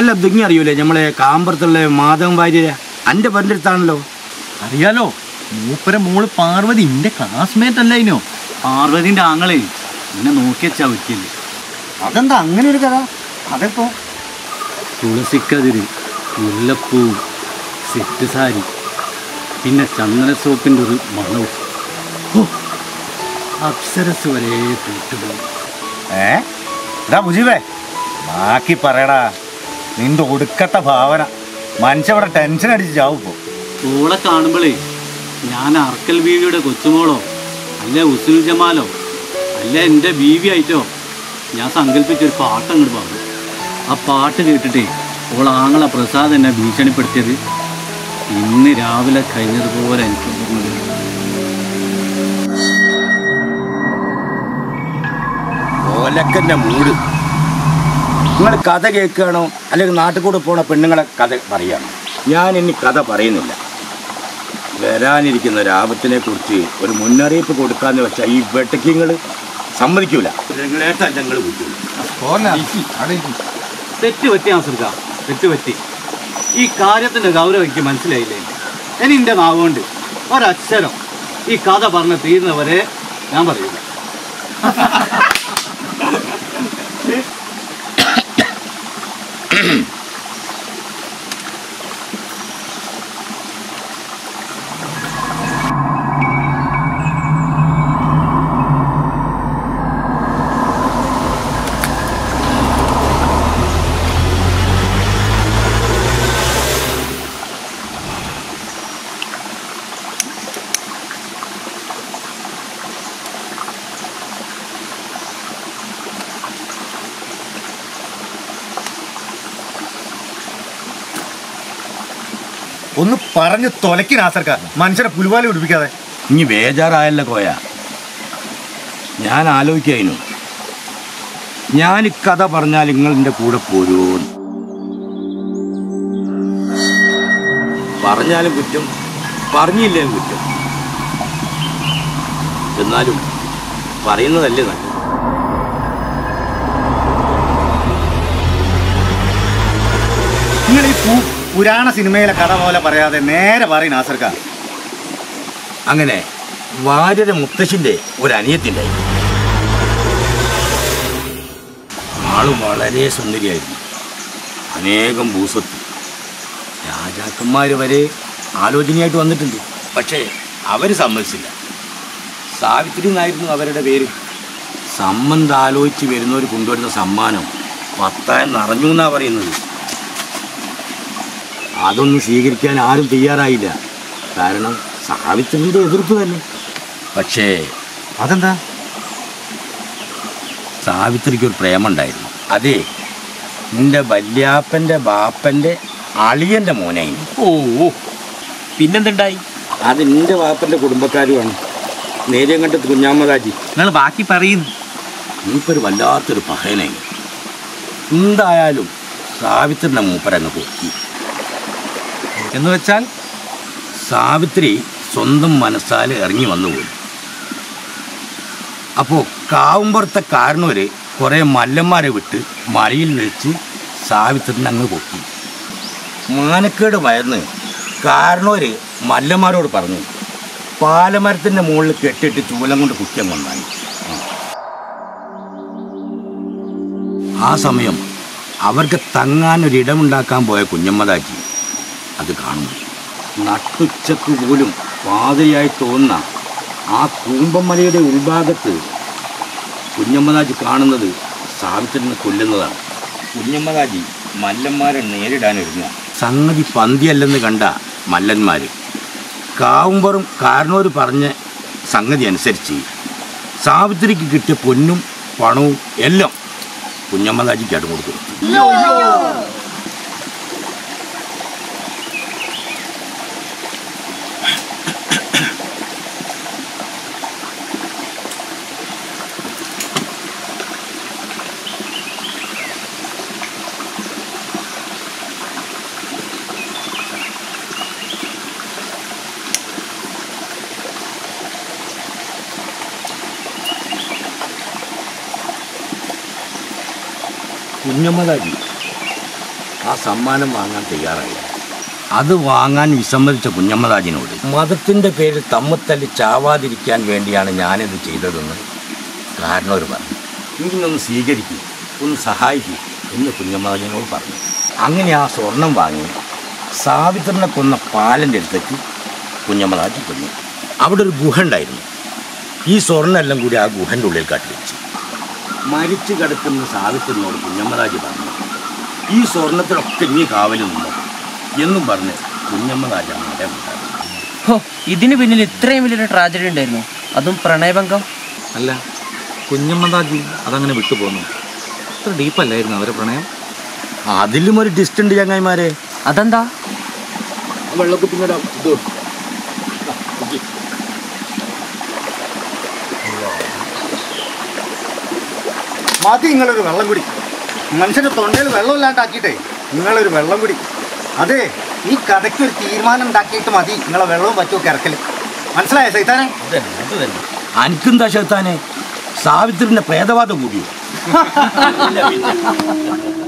അല്ല ഇതിങ്ങി അറിയൂലേ നമ്മളെ കാമ്പറത്തുള്ള മാധവൻ ഭാര്യ എൻ്റെ പേരുടെ അടുത്താണല്ലോ അറിയാലോ മൂപ്പര മോള് പാർവതി എന്റെ ക്ലാസ്മേറ്റ് അല്ല ഇനോ പാർവതിന്റെ ആങ്ങളെ എന്നെ നോക്കി വെച്ചാ വെക്കില്ല അതെന്താ അങ്ങനെ ഒരു കഥ അതെപ്പോ തുളസിക്കതിര് മുല്ലപ്പൂ സെറ്റ് സാരി പിന്നെ ചന്ദന സോപ്പിൻ്റെ ഒരു മണവും ഹോ, അപ്സരസ് വരെ കൂട്ടുപോയി ഏ ഇതാ മുജീബേ ബാക്കി പറയടാ നിന്റെ ഒടുക്കത്തെ ഭാവന മനുഷ്യവിടെ ടെൻഷൻ അടിച്ച് ചാവും ഇപ്പോ ഓളെ കാണുമ്പോഴേ ഞാൻ അർക്കൽ ബീവിയുടെ കൊച്ചുമോളോ അല്ല ഉസുൽ ജമാലോ അല്ല എൻ്റെ ബീവി ആയിട്ടോ ഞാൻ സങ്കല്പിച്ചൊരു പാട്ട് അങ്ങോട്ട് പാടും ആ പാട്ട് കേട്ടിട്ടേ ഓൾ ആങ്ങളെ പ്രസാദ് എന്നെ ഭീഷണിപ്പെടുത്തിയത് ഇന്ന് രാവിലെ കഴിഞ്ഞതുപോലെ എനിക്ക് ഓർമ്മയുണ്ട്. ഓലക്കൻ്റെ മൂട് നിങ്ങൾ കഥ കേൾക്കുകയാണോ അല്ലെങ്കിൽ നാട്ടിൽ കൂടെ പോണ പെണ്ണുങ്ങളെ കഥ പറയണം ഞാൻ ഇനി കഥ പറയുന്നില്ല വരാനിരിക്കുന്ന ലാഭത്തിനെ കുറിച്ച് ഒരു മുന്നറിയിപ്പ് കൊടുക്കാന്ന് വെച്ചാൽ ഈ വെട്ടക്കിങ്ങൾ സമ്മതിക്കൂല നിങ്ങളേട്ടാ ഞങ്ങൾ തെറ്റ് പറ്റി ആശ്രക്ക തെറ്റ് പറ്റി ഈ കാര്യത്തിന്റെ ഗൗരവം എനിക്ക് മനസ്സിലായില്ലേ ഇനി എൻ്റെ നാവുകൊണ്ട് ഒരക്ഷരം ഈ കഥ പറഞ്ഞ് തീരുന്നവരെ ഞാൻ പറയില്ല ഒന്ന് പറഞ്ഞു തൊലക്കി നാസർക്കാർ മനുഷ്യരെ പുലുവാലി പിടിപ്പിക്കാതെ ഇനി ബേജാറായല്ലോ കോയ ഞാൻ ആലോചിക്കായിരുന്നു ഞാൻ ഈ കഥ പറഞ്ഞാൽ നിങ്ങൾ എൻ്റെ കൂടെ പോരൂന്ന് പറഞ്ഞാലും കുറ്റം പറഞ്ഞില്ലേലും കുറ്റം എന്നാലും പറയുന്നതല്ലേ നല്ലത് നിങ്ങൾ ഈ പു- പുരാണ സിനിമയിലെ കഥ പോലെ പറയാതെ നേരെ പറയും നാസർക്കാർ അങ്ങനെ വാര്യര മുത്തശ്ശിൻ്റെ ഒരു അനിയത്തിൻ്റെ ആള് വളരെ സുന്ദരിയായിരുന്നു അനേകം ഭൂസ്വത്ത് രാജാക്കന്മാർ വരെ ആലോചനയായിട്ട് വന്നിട്ടുണ്ട് പക്ഷേ അവർ സമ്മതിച്ചില്ല സാവിത്രി എന്നായിരുന്നു അവരുടെ പേര് സംബന്ധം ആലോചിച്ച് വരുന്നവർ കൊണ്ടുവരുന്ന സമ്മാനം പത്തായം നിറഞ്ഞു എന്നാ പറയുന്നത് അതൊന്നും സ്വീകരിക്കാൻ ആരും തയ്യാറായില്ല കാരണം സാവിത്രിയുടെ എതിർപ്പ് തന്നെ പക്ഷേ അതെന്താ സാവിത്രിക്ക് ഒരു പ്രേമുണ്ടായിരുന്നു അതെ നിന്റെ വല്യാപ്പൻ്റെ ബാപ്പൻ്റെ അളിയൻ്റെ മോനായിരുന്നു ഓ ഓ. പിന്നെന്തുണ്ടായി അത് നിന്റെ ബാപ്പൻ്റെ കുടുംബക്കാരുമാണ് നേരിയങ്കണ്ടത്ത് കുഞ്ഞാമ്മദാജി നിങ്ങൾ ബാക്കി പറയുന്നു മൂപ്പര് വല്ലാത്തൊരു പഹയനായി എന്തായാലും സാവിത്രിയുടെ മൂപ്പരങ്ങ് പൊക്കി എന്ന് വെച്ചാൽ സാവിത്രി സ്വന്തം മനസ്സാൽ ഇറങ്ങി വന്നുപോയി അപ്പോൾ കാവുമ്പുറത്തെ കാരണവര് കുറേ മല്ലന്മാരെ വിട്ട് മലയിൽ വെച്ച് സാവിത്രിനെ അങ്ങ് പൊക്കി മാനക്കേട് ഭയന്ന് കാരണവര് മല്ലന്മാരോട് പറഞ്ഞു പാലമരത്തിൻ്റെ മുകളിൽ കെട്ടിയിട്ട് ചൂലം കൊണ്ട് കുറ്റം കൊണ്ടായി ആ സമയം അവർക്ക് തങ്ങാൻ ഒരിടമുണ്ടാക്കാൻ പോയ കുഞ്ഞമ്മദാജി അത് കാണുന്നു നട്ടുച്ചക്ക് പോലും പാതയായി തോന്നുന്ന ആ കൂമ്പമലയുടെ ഉൾഭാഗത്ത് കുഞ്ഞമ്മദാജി കാണുന്നത് സാവിത്രിനെ കൊല്ലുന്നതാണ് കുഞ്ഞമ്മദാജി മല്ലന്മാരെ നേരിടാനൊരുങ്ങുക സംഗതി പന്തിയല്ലെന്ന് കണ്ട മല്ലന്മാർ കാവുമ്പറും കാരണവർ പറഞ്ഞ സംഗതി അനുസരിച്ച് സാവിത്രിക്ക് കിട്ടിയ പൊന്നും പണവും എല്ലാം കുഞ്ഞമ്മദാജിക്ക് അടു കൊടുത്തു കുഞ്ഞമ്മദാജി ആ സമ്മാനം വാങ്ങാൻ തയ്യാറായി അത് വാങ്ങാൻ വിസമ്മതിച്ച കുഞ്ഞമ്മദാജിനോട് മതത്തിൻ്റെ പേരിൽ തമ്മിത്തല്ലി ചാവാതിരിക്കാൻ വേണ്ടിയാണ് ഞാനിത് ചെയ്തതെന്ന് കാരണവർ പറഞ്ഞു ഇങ്ങനൊന്ന് സ്വീകരിക്കും ഒന്ന് സഹായിക്കും എന്ന് കുഞ്ഞമ്മദാജിനോട് പറഞ്ഞു അങ്ങനെ ആ സ്വർണം വാങ്ങി സാവിത്രിനെ കൊന്ന പാലൻ്റെ അടുത്തേക്ക് കുഞ്ഞമ്മദാജി കൊന്നു അവിടെ ഒരു ഗുഹ ഉണ്ടായിരുന്നു ഈ സ്വർണ്ണമെല്ലാം കൂടി ആ ഗുഹൻ്റെ ഉള്ളിൽ കാട്ടി വെച്ചു മരിച്ചു കിടക്കുന്ന സാവിത്രിനോട് കുഞ്ഞമ്മദാജി പറഞ്ഞു ഈ സ്വർണത്തിലൊക്കെ നീ കാവലിൽ നിന്നു എന്നും പറഞ്ഞ് കുഞ്ഞമ്മദാജി അവിടെ ഉണ്ടായിരുന്നു ഹോ ഇതിന് പിന്നിൽ ഇത്രയും വലിയൊരു ട്രാജഡി ഉണ്ടായിരുന്നു അതും പ്രണയഭംഗം അല്ല കുഞ്ഞമ്മദാജി അതങ്ങനെ വിട്ടുപോന്നു അത്ര ഡീപ്പല്ലായിരുന്നു അവരെ പ്രണയം അതിലും ഒരു ഡിസ്റ്റന്റ് ചങ്ങായിമാരെ അതെന്താ വെള്ളക്കുപ്പിങ്ങടെ ഇത് മതി നിങ്ങളൊരു വെള്ളം കുടി മനുഷ്യന്റെ തൊണ്ടയിൽ വെള്ളമില്ലാണ്ടാക്കിയിട്ടേ നിങ്ങളൊരു വെള്ളം കുടി അതെ ഈ കഥയ്ക്ക് ഒരു തീരുമാനം ഉണ്ടാക്കിയിട്ട് മതി നിങ്ങളെ വെള്ളവും പറ്റുമൊക്കെ ഇറക്കല് മനസ്സിലായോ സൈതാനെ അത് തന്നെ അത് തന്നെ അനക്കെന്താ ശക്താനെ സാവിത്രിന്റെ പ്രേതവാദം കൂടിയോ ഇല്ല, പിന്നെ.